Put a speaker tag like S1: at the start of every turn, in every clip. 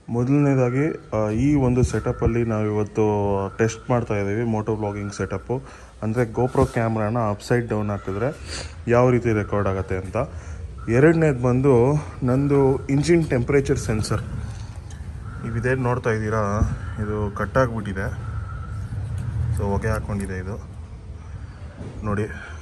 S1: ಮೊದಲನೇದಾಗಿ ಆ, ಈ ಒಂದು ಸೆಟಪ್ಪಲ್ಲಿ ನಾವು ಇವತ್ತು ಟೆಸ್ಟ್ ಮಾಡ್ತಾ ಇದ್ದೀವಿ ಮೋಟೋ ಬ್ಲಾಗಿಂಗ್ ಸೆಟಪ್ಪು ಅಂದರೆ ಗೋಪ್ರೋ ಕ್ಯಾಮ್ರಾನ ಅಪ್ಸೈಡ್ ಡೌನ್ ಹಾಕಿದ್ರೆ ಯಾವ ರೀತಿ ರೆಕಾರ್ಡ್ ಆಗುತ್ತೆ ಅಂತ ಎರಡನೇದು ಬಂದು ನಂದು ಇಂಜಿನ್ ಟೆಂಪ್ರೇಚರ್ ಸೆನ್ಸರ್ ಇವಿದೇನು ನೋಡ್ತಾ ಇದ್ದೀರಾ ಇದು ಕಟ್ಟಾಗ್ಬಿಟ್ಟಿದೆ ಸೊ ಹೊಗೆ ಹಾಕ್ಕೊಂಡಿದೆ ಇದು ನೋಡಿ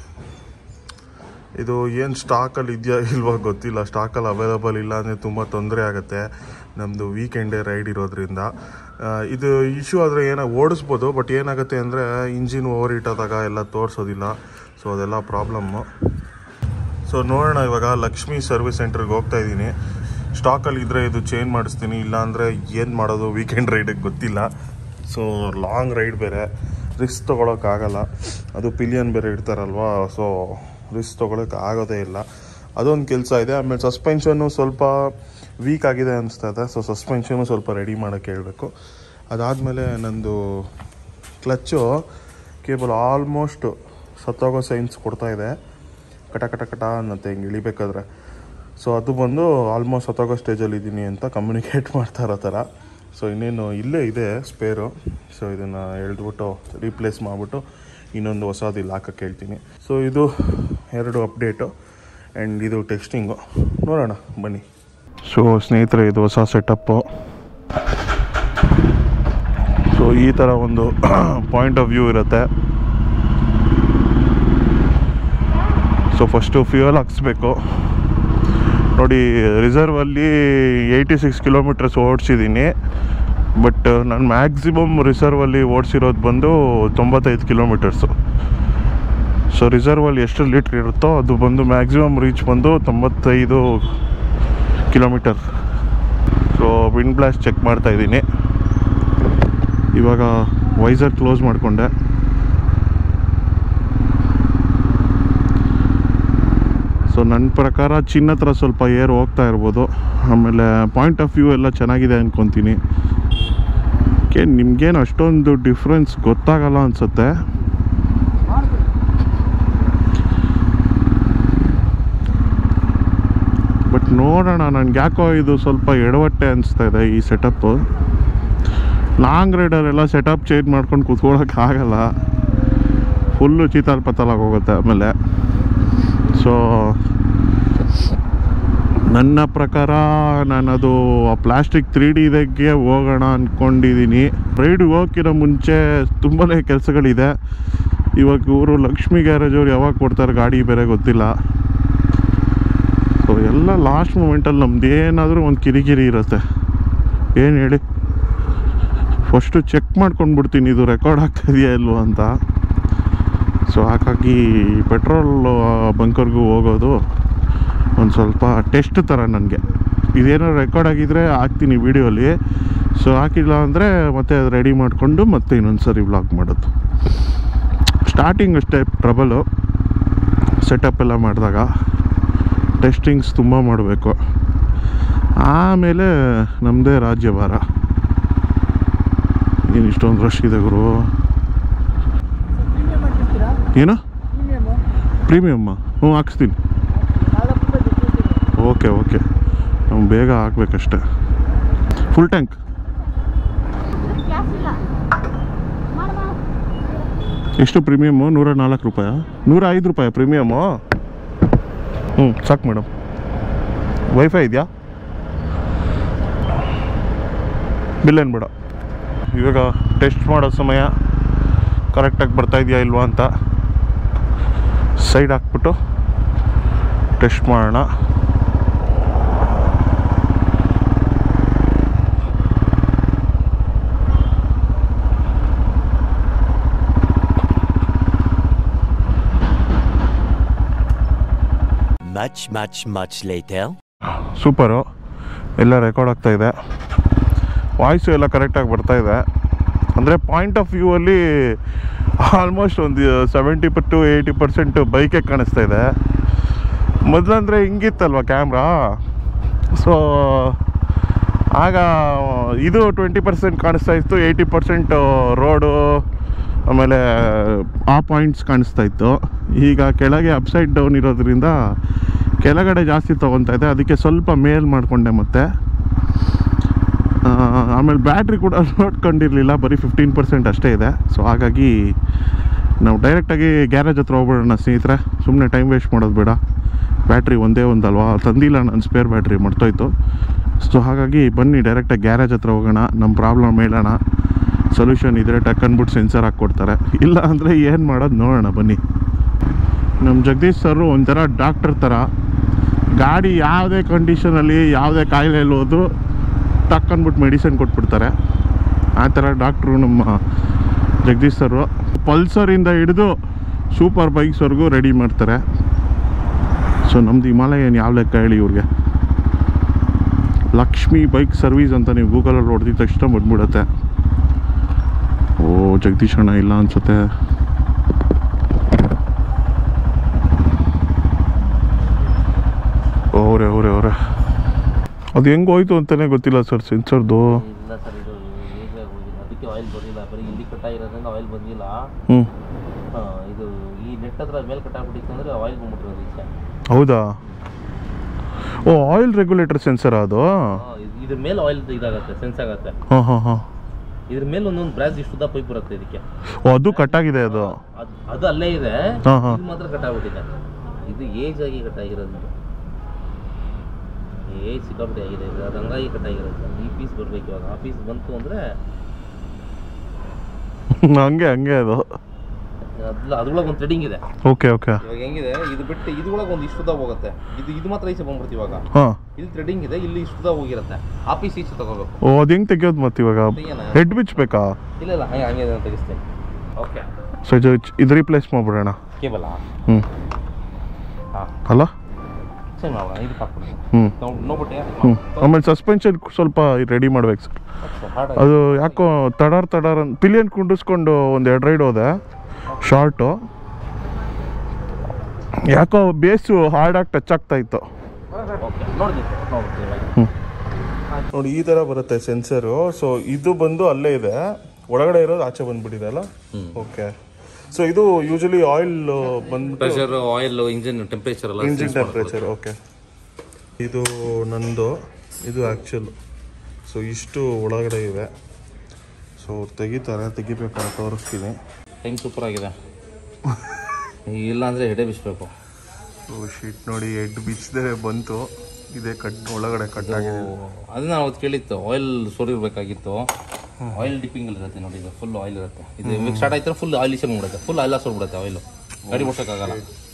S1: ಇದು ಏನು ಸ್ಟಾಕಲ್ಲಿ ಇದೆಯಾ ಇಲ್ವಾ ಗೊತ್ತಿಲ್ಲ ಸ್ಟಾಕಲ್ಲಿ ಅವೈಲಬಲ್ ಇಲ್ಲ ಅಂದರೆ ತುಂಬ ತೊಂದರೆ ಆಗುತ್ತೆ ನಮ್ಮದು ವೀಕೆಂಡೇ ರೈಡ್ ಇರೋದ್ರಿಂದ ಆ, ಇದು ಇಶ್ಯೂ ಆದರೆ ಏನೋ ಓಡಿಸ್ಬೋದು ಬಟ್ ಏನಾಗುತ್ತೆ ಅಂದರೆ ಇಂಜಿನ್ ಓವರ್ ಹೀಟ್ ಆದಾಗ ಎಲ್ಲ ತೋರಿಸೋದಿಲ್ಲ ಸೊ ಅದೆಲ್ಲ ಪ್ರಾಬ್ಲಮ್ಮು ಸೊ ನೋಡೋಣ ಇವಾಗ ಲಕ್ಷ್ಮಿ ಸರ್ವಿಸ್ ಸೆಂಟರ್ಗೆ ಹೋಗ್ತಾ ಇದ್ದೀನಿ ಸ್ಟಾಕಲ್ಲಿ ಇದ್ದರೆ ಇದು ಚೇಂಜ್ ಮಾಡಿಸ್ತೀನಿ ಇಲ್ಲಾಂದರೆ ಏನು ಮಾಡೋದು ವೀಕೆಂಡ್ ರೈಡಿಗೆ ಗೊತ್ತಿಲ್ಲ ಸೊ ಲಾಂಗ್ ರೈಡ್ ಬೇರೆ ರಿಸ್ಕ್ ತೊಗೊಳಕ್ಕಾಗಲ್ಲ ಅದು ಪಿಲಿಯನ್ ಬೇರೆ ಇಡ್ತಾರಲ್ವಾ ಸೊ ರಿಸ್ಕ್ ತೊಗೊಳಕ್ಕೆ ಆಗೋದೇ ಇಲ್ಲ ಅದೊಂದು ಕೆಲಸ ಇದೆ ಆಮೇಲೆ ಸಸ್ಪೆನ್ಷನ್ನು ಸ್ವಲ್ಪ ವೀಕ್ ಆಗಿದೆ ಅನಿಸ್ತಾ ಇದೆ ಸೊ ಸಸ್ಪೆನ್ಷನ್ನು ಸ್ವಲ್ಪ ರೆಡಿ ಮಾಡೋಕ್ಕೆ ಹೇಳಬೇಕು ಅದಾದಮೇಲೆ ನಂದು ಕ್ಲಚ್ಚು ಕೇಬಲ್ ಆಲ್ಮೋಸ್ಟ್ ಸತ್ತೋಗೋ ಸೈನ್ಸ್ ಕೊಡ್ತಾ ಇದೆ ಕಟ ಕಟ ಕಟ ಅನ್ನತ್ತೆ ಹಿಂಗೆ ಇಳಿಬೇಕಾದ್ರೆ ಸೊ ಅದು ಬಂದು ಆಲ್ಮೋಸ್ಟ್ ಸತ್ತೋಗೋ ಸ್ಟೇಜಲ್ಲಿ ಇದ್ದೀನಿ ಅಂತ ಕಮ್ಯುನಿಕೇಟ್ ಮಾಡ್ತಾ ಇರೋ ಥರ ಸೊ ಇನ್ನೇನು ಇಲ್ಲೇ ಇದೆ ಸ್ಪೇರು ಸೊ ಇದನ್ನು ಎಳೆದ್ಬಿಟ್ಟು ರೀಪ್ಲೇಸ್ ಮಾಡಿಬಿಟ್ಟು ಇನ್ನೊಂದು ಹೊಸದು ಇಲ್ಲಿ ಹಾಕಕ್ಕೆ ಹೇಳ್ತೀನಿ ಸೊ ಇದು ಎರಡು ಅಪ್ಡೇಟು ಆ್ಯಂಡ್ ಇದು ಟೆಕ್ಸ್ಟಿಂಗು ನೋಡೋಣ ಬನ್ನಿ ಸೊ ಸ್ನೇಹಿತರೆ ಇದು ಹೊಸ ಸೆಟಪ್ಪು ಸೊ ಈ ಥರ ಒಂದು ಪಾಯಿಂಟ್ ಆಫ್ ವ್ಯೂ ಇರುತ್ತೆ ಸೊ ಫಸ್ಟು ಫ್ಯೂಯಲ್ ಹಾಕ್ಸ್ಬೇಕು ನೋಡಿ ರಿಸರ್ವಲ್ಲಿ ಏಯ್ಟಿ ಸಿಕ್ಸ್ ಕಿಲೋಮೀಟರ್ಸ್ ಓಡಿಸಿದ್ದೀನಿ ಬಟ್ ನಾನು ಮ್ಯಾಕ್ಸಿಮಮ್ ರಿಸರ್ವಲ್ಲಿ ಓಡಿಸಿರೋದು ಬಂದು ತೊಂಬತ್ತೈದು ಕಿಲೋಮೀಟರ್ಸು ಸೊ ರಿಸರ್ವಲ್ಲಿ ಎಷ್ಟು ಲೀಟ್ರ್ ಇರುತ್ತೋ ಅದು ಬಂದು ಮ್ಯಾಕ್ಸಿಮಮ್ ರೀಚ್ ಬಂದು ತೊಂಬತ್ತೈದು kilometre so wind blast check ಮಾಡ್ತಾ ಇದ್ದೀನಿ ಇವಾಗ ವೈಸರ್ ಕ್ಲೋಸ್ ಮಾಡಿಕೊಂಡೆ ಸೊ ನನ್ನ ಪ್ರಕಾರ ಚಿನ್ನ ಹತ್ರ ಸ್ವಲ್ಪ ಏರ್ ಹೋಗ್ತಾ ಇರ್ಬೋದು ಆಮೇಲೆ ಪಾಯಿಂಟ್ ಆಫ್ ವ್ಯೂ ಎಲ್ಲ ಚೆನ್ನಾಗಿದೆ ಅನ್ಕೊತೀನಿ ಕೆ ನಿಮ್ಗೇನು ಅಷ್ಟೊಂದು ಡಿಫ್ರೆನ್ಸ್ ಗೊತ್ತಾಗಲ್ಲ ಅನ್ಸುತ್ತೆ ಬಟ್ ನೋಡೋಣ ನನಗೆ ಯಾಕೋ ಇದು ಸ್ವಲ್ಪ ಎಡವಟ್ಟೆ ಅನಿಸ್ತಾ ಇದೆ ಈ ಸೆಟಪ್ಪು ಲಾಂಗ್ ರೈಡರೆಲ್ಲ ಸೆಟಪ್ ಚೇಂಜ್ ಮಾಡ್ಕೊಂಡು ಕೂತ್ಕೊಳ್ಳೋಕೆ ಆಗಲ್ಲ ಫುಲ್ಲು ಚೀತಾಲ್ ಪತಾಲಾಗಿ ಹೋಗುತ್ತೆ ಆಮೇಲೆ ಸೊ ನನ್ನ ಪ್ರಕಾರ ನಾನದು ಆ ಪ್ಲಾಸ್ಟಿಕ್ ತ್ರೀ ಡಿ ಇದಕ್ಕೆ ಹೋಗೋಣ ಅಂದ್ಕೊಂಡಿದ್ದೀನಿ ರೈಡ್ಗೆ ಹೋಗೋಕ್ಕಿಂತ ಮುಂಚೆ ತುಂಬಾ ಕೆಲಸಗಳಿದೆ ಇವಾಗ ಇವರು ಲಕ್ಷ್ಮಿ ಗ್ಯಾರೇಜ್ ಅವ್ರು ಯಾವಾಗ ಕೊಡ್ತಾರೆ ಗಾಡಿ ಬೇರೆ ಗೊತ್ತಿಲ್ಲ ಸೊ ಎಲ್ಲ ಲಾಸ್ಟ್ ಮೂಮೆಂಟಲ್ಲಿ ನಮ್ದು ಏನಾದರೂ ಒಂದು ಕಿರಿಕಿರಿ ಇರುತ್ತೆ ಏನು ಹೇಳಿ ಫಸ್ಟು ಚೆಕ್ ಮಾಡ್ಕೊಂಡ್ಬಿಡ್ತೀನಿ ಇದು ರೆಕಾರ್ಡ್ ಆಗ್ತಿದೆಯಾ ಇಲ್ವೋ ಅಂತ ಸೊ ಹಾಗಾಗಿ ಪೆಟ್ರೋಲ್ ಬಂಕರ್ಗೂ ಹೋಗೋದು ಒಂದು ಸ್ವಲ್ಪ ಟೆಸ್ಟ್ ಥರ ನನಗೆ ಇದೇನೋ ರೆಕಾರ್ಡ್ ಆಗಿದ್ರೆ ಹಾಕ್ತೀನಿ ವೀಡಿಯೋಲಿ ಸೊ ಹಾಕಿಲ್ಲ ಅಂದರೆ ಮತ್ತೆ ಅದು ರೆಡಿ ಮಾಡಿಕೊಂಡು ಮತ್ತೆ ಇನ್ನೊಂದು ಸರಿ ವ್ಲಾಗ್ ಮಾಡೋದು ಸ್ಟಾರ್ಟಿಂಗ್ ಅಷ್ಟೇ ಟ್ರಬಲು ಸೆಟಪ್ ಎಲ್ಲ ಮಾಡಿದಾಗ ಟೆಸ್ಟಿಂಗ್ಸ್ ತುಂಬ ಮಾಡಬೇಕು ಆಮೇಲೆ ನಮ್ಮದೇ ರಾಜ್ಯಭಾರ ಏನು ಇಷ್ಟೊಂದು ರಶ್ ಇದೆ ಗುರು
S2: ಪ್ರೀಮಿಯಂ ಹಾಕಿರ್ತೀರಾ
S1: ಏನು
S2: ಪ್ರೀಮಿಯಮು
S1: ಪ್ರೀಮಿಯಮ್ಮ ಹ್ಞೂ ಹಾಕ್ಸ್ತೀನಿ
S2: ನಾಲ್ಕು ರೂಪಾಯಿ ಡಿಫ್ರೆನ್ಸ್ ಇದೆ
S1: ಓಕೆ ಓಕೆ ನಾವು ಬೇಗ ಹಾಕ್ಬೇಕಷ್ಟೆ ಫುಲ್ ಟ್ಯಾಂಕ್
S3: ಗ್ಯಾಸ್ ಇಲ್ಲ ಮಾಡು ಮಾಡು
S1: ಎಷ್ಟು ಪ್ರೀಮಿಯಮ್ಮು ನೂರ ನಾಲ್ಕು ರೂಪಾಯ ನೂರ ಐದು ರೂಪಾಯಿ ಪ್ರೀಮಿಯಮ್ಮು ಹ್ಞೂ ಸಾಕು ಮೇಡಮ್ ವೈಫೈ ಇದೆಯಾ ಬಿಲ್ ಏನು ಬೇಡ ಇವಾಗ ಟೆಸ್ಟ್ ಮಾಡೋ ಸಮಯ ಕರೆಕ್ಟಾಗಿ ಬರ್ತಾ ಇದೆಯಾ ಇಲ್ವಾ ಅಂತ ಸೈಡ್ ಹಾಕ್ಬಿಟ್ಟು ಟೆಸ್ಟ್ ಮಾಡೋಣ
S4: Much, much, much later.
S1: Super ಎಲ್ಲ ರೆಕಾರ್ಡ್ ಆಗ್ತಾ ಇದೆ ವಾಯ್ಸು ಎಲ್ಲ ಕರೆಕ್ಟಾಗಿ ಬರ್ತಾ ಇದೆ ಅಂದರೆ ಪಾಯಿಂಟ್ ಆಫ್ ವ್ಯೂ ಅಲ್ಲಿ ಆಲ್ಮೋಸ್ಟ್ ಒಂದು ಸೆವೆಂಟಿ ಟು ಏಯ್ಟಿ ಪರ್ಸೆಂಟ್ ಬೈಕೇ ಕಾಣಿಸ್ತಾ ಇದೆ ಮೊದಲಂದರೆ ಹಿಂಗಿತ್ತಲ್ವ ಕ್ಯಾಮ್ರಾ ಸೊ ಆಗ ಇದು ಟ್ವೆಂಟಿ ಪರ್ಸೆಂಟ್ ಕಾಣಿಸ್ತಾ ಇತ್ತು ಏಯ್ಟಿ ಪರ್ಸೆಂಟ್ ರೋಡು ಆಮೇಲೆ ಆ ಪಾಯಿಂಟ್ಸ್ ಕಾಣಿಸ್ತಾ ಇತ್ತು ಈಗ ಕೆಳಗೆ ಅಪ್ಸೈಡ್ ಡೌನ್ ಇರೋದ್ರಿಂದ ಕೆಳಗಡೆ ಜಾಸ್ತಿ ತೊಗೊತಾ ಇದೆ ಅದಕ್ಕೆ ಸ್ವಲ್ಪ ಮೇಲ್ ಮಾಡಿಕೊಂಡೆ ಮತ್ತೆ ಆಮೇಲೆ ಬ್ಯಾಟ್ರಿ ಕೂಡ ನೋಡ್ಕೊಂಡಿರಲಿಲ್ಲ ಬರೀ ಫಿಫ್ಟೀನ್ ಪರ್ಸೆಂಟ್ ಅಷ್ಟೇ ಇದೆ ಸೊ ಹಾಗಾಗಿ ನಾವು ಡೈರೆಕ್ಟಾಗಿ ಗ್ಯಾರೇಜ್ ಹತ್ರ ಹೋಗ್ಬಿಡೋಣ ಸ್ನೇಹಿತರೆ ಸುಮ್ಮನೆ ಟೈಮ್ ವೇಸ್ಟ್ ಮಾಡೋದು ಬೇಡ ಬ್ಯಾಟ್ರಿ ಒಂದೇ ಒಂದಲ್ವಾ ತಂದಿಲ್ಲ ನನ್ನ ಸ್ಪೇರ್ ಬ್ಯಾಟ್ರಿ ಮರ್ತೋಯ್ತು ಸೊ ಹಾಗಾಗಿ ಬನ್ನಿ ಡೈರೆಕ್ಟಾಗಿ ಗ್ಯಾರೇಜ್ ಹತ್ರ ಹೋಗೋಣ ನಮ್ಮ ಪ್ರಾಬ್ಲಮ್ ಹೇಳೋಣ ಸೊಲ್ಯೂಷನ್ ಇದ್ದರೆ ಟಕ್ ಅಂದ್ಬಿಟ್ಟು ಸೆನ್ಸರ್ ಹಾಕ್ಕೊಡ್ತಾರೆ ಇಲ್ಲ ಅಂದರೆ ಏನು ಮಾಡೋದು ನೋಡೋಣ ಬನ್ನಿ ನಮ್ಮ ಜಗದೀಶ್ ಸರ್ ಒಂಥರ ಡಾಕ್ಟರ್ ಥರ ಗಾಡಿ ಯಾವುದೇ ಕಂಡೀಷನಲ್ಲಿ ಯಾವುದೇ ಕಾಯಿಲೆಯಲ್ಲಿ ಹೋದ್ರು ಟಕ್ ಅಂದ್ಬಿಟ್ಟು ಮೆಡಿಸಿನ್ ಕೊಟ್ಬಿಡ್ತಾರೆ ಆ ಥರ ಡಾಕ್ಟ್ರು ನಮ್ಮ ಜಗದೀಶ್ ಸರು ಪಲ್ಸರಿಂದ ಹಿಡಿದು ಸೂಪರ್ ಬೈಕ್ಸ್ವರೆಗೂ ರೆಡಿ ಮಾಡ್ತಾರೆ ಸೊ ನಮ್ದು ಹಿಮಾಲಯನ್ ಯಾವ ಲೆಕ್ಕ ಹೇಳಿ ಇವ್ರಿಗೆ ಲಕ್ಷ್ಮಿ ಬೈಕ್ ಸರ್ವಿಸ್ ಅಂತ ನೀವು ಗೂಗಲಲ್ಲಿ ಹೊಡೆದಿದ ತಕ್ಷಣ ಬಂದ್ಬಿಡುತ್ತೆ ಓ ಜಗದೀಶ್ ಅಣ್ಣ ಇಲ್ಲ ಅನ್ಸುತ್ತೆ ಅವ್ರೆ ಅವ್ರೆ ಅವ್ರೆ ಅದು ಹೆಂಗೆ ಹೋಯ್ತು ಅಂತಲೇ ಗೊತ್ತಿಲ್ಲ ಸರ್ ಸೆನ್ಸರ್ದು
S2: ಇಲ್ಲ ಸರ್ ಇದು ಹೇಗೆ ಹೋಗಿಲ್ಲ ಅದಕ್ಕೆ ಆಯಿಲ್ ಬರಲಿಲ್ಲ ಬರೀ ಇಲ್ಲಿ ಕಟ್ಟಾಗಿರೋದ್ರಿಂದ ಆಯಿಲ್ ಬಂದಿಲ್ಲ
S1: ಹ್ಞೂ
S2: ಹಾ, ಇದು ಈ ನೆಟ್ ಹತ್ರ ಮೇಲೆ ಕಟ್ಟಾಗ್ಬಿಟ್ಟಿತ್ತು ಅಂದರೆ ಆಯಿಲ್ ಬಂದ್ಬಿಟ್ಟಿರೋದು ಈಚೆ
S1: ಹೌದಾ ಓ ಆಯಿಲ್ ರೆಗ್ಯುಲೇಟರ್ ಸೆನ್ಸರ್ ಅದು
S2: ಹಾ, ಇದ್- ಇದ್ರ ಮೇಲೆ ಆಯಿಲ್ ಇದಾಗತ್ತೆ ಸೆನ್ಸ್ ಆಗತ್ತೆ
S1: ಹಾಂ ಹಾಂ ಹಾಂ
S2: ಇದ್ರ ಮೇಲೆ ಒಂದೊಂದು ಬ್ರಾಸ್ ಇಷ್ಟು ಉದ್ದ ಪೈಪ್ ಬರುತ್ತೆ ಇದಕ್ಕೆ
S1: ಓ ಅದು ಕಟ್ಟಾಗಿದೆ ಅದು
S2: ಅದ್ ಅದು ಅಲ್ಲೇ ಇದೆ
S1: ಹಾ, ಹಾ.
S2: ಇದು ಮಾತ್ರ ಕಟ್ಟಾಗ್ಬಿಟ್ಟಿದೆ ಇದು ಏಜ್ ಆಗಿ ಕಟ್ಟಾಗಿರೋದು ಏಜ್ ಸಿಕ್ಕಾಪಟ್ಟೆ ಆಗಿದೆ ಇದು ಅದು ಹಂಗಾಗಿ ಕಟ್ಟಾಗಿರೋದು ಈ ಪೀಸ್ ಬರ್ಬೇಕು ಇವಾಗ ಆ ಪೀಸ್ ಬಂತು ಅಂದರೆ
S1: ಹಂಗೆ ಹಂಗೆ ಅದು
S2: ಅದ್ಲ ಅದ್ರೊಳಗೆ ಒಂದು ಥ್ರೆಡಿಂಗ್ ಇದೆ
S1: ಓಕೆ ಓಕೆ
S2: ಇವಾಗ ಹೆಂಗಿದೆ ಇದು ಬಿಟ್ಟು ಇದ್ರೊಳಗೆ ಒಂದು ಇಷ್ಟುದ ಹೋಗುತ್ತೆ ಇದು ಇದು ಮಾತ್ರ ಈಚೆ ಬಂದ್ಬಿಡ್ತು ಇವಾಗ
S1: ಹಾಂ
S2: ಇಲ್ಲಿ ಥ್ರೆಡಿಂಗ್ ಇದೆ ಇಲ್ಲಿ ಇಷ್ಟುದ ಹೋಗಿರುತ್ತೆ ಆ ಪೀಸ್ ಈಚೆ ತಗೋಬೇಕು
S1: ಓ ಅದು ಹೆಂಗೆ ತೆಗಿಯೋದು ಮತ್ತೆ ಇವಾಗ
S2: ತೆಗಿಯೋಣ?
S1: ಹೆಡ್ ಬಿಚ್ಚಬೇಕಾ
S2: ಇಲ್ಲ ಇಲ್ಲ ಹಂಗೆ ಹಂಗೆ ನಾನು ತೆಗಿಸ್ತೇನೆ ಓಕೆ
S1: ಸೊ ಇದು ಇದು ರೀಪ್ಲೇಸ್ ಮಾಡ್ಬಿಡೋಣ
S2: ಕೇಬಲಾ
S1: ಹ್ಞೂ
S2: ಹಾಂ
S1: ಅಲ್ಲ
S2: ಚೇಂಜ್ ಮಾಡೋಣ ಇದಕ್ಕೆ ಹಾಕ್ಬಿಡಿ
S1: ಹ್ಞೂ
S2: ನೋಡ್ಬಿಟ್ಟೆ
S1: ಹ್ಞೂ ಆಮೇಲೆ ಸಸ್ಪೆನ್ಷನ್ ಸ್ವಲ್ಪ ರೆಡಿ ಮಾಡ್ಬೇಕು ಸರ್
S2: ಹಾರ್ಡ್
S1: ಅದು ಯಾಕೋ ತಡಾರ್ ತಡಾರ್ ಅಂತ ಪಿಲಿಯನ್ ಕುಂಡಿಸ್ಕೊಂಡು ಒಂದು ಎರಡು ರೈಡ್ ಹೋದೆ ಶಾರ್ಟು ಯಾಕೋ ಬೇಸು ಹಾರ್ಡಾಗಿ ಟಚ್ ಆಗ್ತಾ ಇತ್ತು
S2: ಓಕೆ ನೋಡಿದ್ವಿ ನೋಡ್ಬಿಡ್ತೀವಿ
S1: ಹ್ಞೂ ನೋಡಿ ಈ ಥರ ಬರುತ್ತೆ ಸೆನ್ಸರು ಸೊ ಇದು ಬಂದು ಅಲ್ಲೇ ಇದೆ ಒಳಗಡೆ ಇರೋದು ಆಚೆ ಬಂದ್ಬಿಟ್ಟಿದೆ ಅಲ್ಲ ಓಕೆ ಸೊ ಇದು ಯೂಶಲಿ ಆಯಿಲ್ ಬಂದು
S2: ಪ್ರೆಷರ್ ಆಯಿಲ್ ಇಂಜಿನ್ ಟೆಂಪರೇಚರ್ ಎಲ್ಲ
S1: ಇಂಜಿನ್ ಟೆಂಪ್ರೇಚರ್ ಓಕೆ ಇದು ನಂದು ಇದು ಆ್ಯಕ್ಚುಲ್ ಸೊ ಇಷ್ಟು ಒಳಗಡೆ ಇದೆ ಸೊ ತೆಗಿತಾರೆ ತೆಗಿಬೇಕಾದ್ರೆ ತೋರಿಸ್ತೀನಿ
S2: ಟೈಮ್ ಸೂಪರ್ ಆಗಿದೆ ಇಲ್ಲ ಅಂದರೆ ಹೆಡೆ ಬಿಚ್ಚಬೇಕು
S1: ಸೊ ಶೀಟ್ ನೋಡಿ ಎಡ್ ಬಿಚ್ಚದೆ ಬಂತು ಇದೇ ಕಟ್ ಒಳಗಡೆ ಕಟ್ ಆಗಿದೆ
S2: ಅದನ್ನ ನಾವು ಅವತ್ತು ಕೇಳಿತ್ತು ಆಯಿಲ್ ಸೋರಿರ್ಬೇಕಾಗಿತ್ತು ಆಯಿಲ್ ಡಿಪ್ಪಿಂಗ್ ಇರುತ್ತೆ ನೋಡಿ ಇದು ಫುಲ್ ಆಯಿಲ್ ಇರುತ್ತೆ ಇದು ಸ್ಟಾರ್ಟ್ ಆಯ್ತಾರೆ ಫುಲ್ ಆಯಿಲ್ ಈಚೆ ಬಂದ್ಬಿಡುತ್ತೆ ಫುಲ್ ಆಯಿಲ್ ಸೋರ್ಬಿಡುತ್ತೆ ಆಯಿಲ್ ಗಾಡಿ ಓಡ್ಸೋಕ್ಕಾಗಲ್ಲ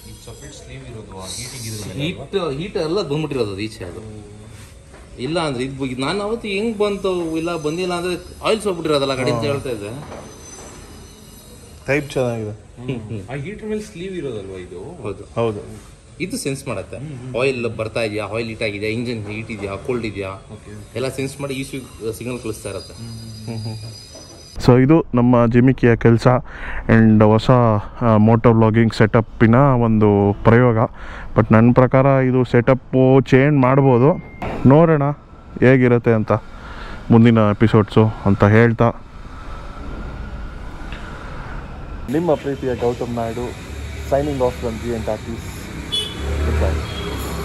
S2: ಹೀಟ್ ಹೀಟ್ ಎಲ್ಲ ಬಂದ್ಬಿಟ್ಟಿರೋದು ಅದು ಈಚೆ ಅದು ಇಲ್ಲ ಅಂದ್ರೆ ಇದು ಇದು ನಾನು ಅವತ್ತು ಹೆಂಗ್ ಬಂತು ಇಲ್ಲ ಬಂದಿಲ್ಲ ಅಂದ್ರೆ ಆಯಿಲ್ ಸೋರ್ಬಿಟ್ಟಿರೋದಲ್ಲ ಗಾಡಿ ಅಂತ ಹೇಳ್ತಾ ಇದ್ದೆ
S1: ಟೈಪ್ ಚೆನ್ನಾಗಿದೆ
S5: ಆ ಹೀಟರ್ ಮೇಲೆ ಸ್ಲೀವ್ ಇರೋದಲ್ವಾ ಇದು
S2: ಹೌದು
S1: ಹೌದು
S2: ಇದು ಸೆನ್ಸ್ ಮಾಡುತ್ತೆ ಆಯಿಲ್ ಬರ್ತಾ ಇದೆಯಾ ಆಯಿಲ್ ಹೀಟ್ ಆಗಿದೆಯಾ ಇಂಜಿನ್ ಹೀಟ್ ಇದೆಯಾ ಕೋಲ್ಡ್ ಇದೆಯಾ ಎಲ್ಲ ಸೆನ್ಸ್ ಮಾಡಿ ಈ ಸಿಗ್ನಲ್ ಕಳಿಸ್ತಾ ಇರುತ್ತೆ
S1: ಸೊ ಇದು ನಮ್ಮ ಜಿಮಿಕಿಯ ಕೆಲಸ ಆ್ಯಂಡ್ ಹೊಸ ಮೋಟೋ ವ್ಲಾಗಿಂಗ್ ಸೆಟಪ್ಪಿನ ಒಂದು ಪ್ರಯೋಗ ಬಟ್ ನನ್ನ ಪ್ರಕಾರ ಇದು ಸೆಟಪ್ಪು ಚೇಂಜ್ ಮಾಡ್ಬೋದು ನೋಡೋಣ ಹೇಗಿರುತ್ತೆ ಅಂತ ಮುಂದಿನ ಎಪಿಸೋಡ್ಸು ಅಂತ ಹೇಳ್ತಾ ನಿಮ್ಮ ಪ್ರೀತಿಯ Gautam Naidu signing off from G N talkies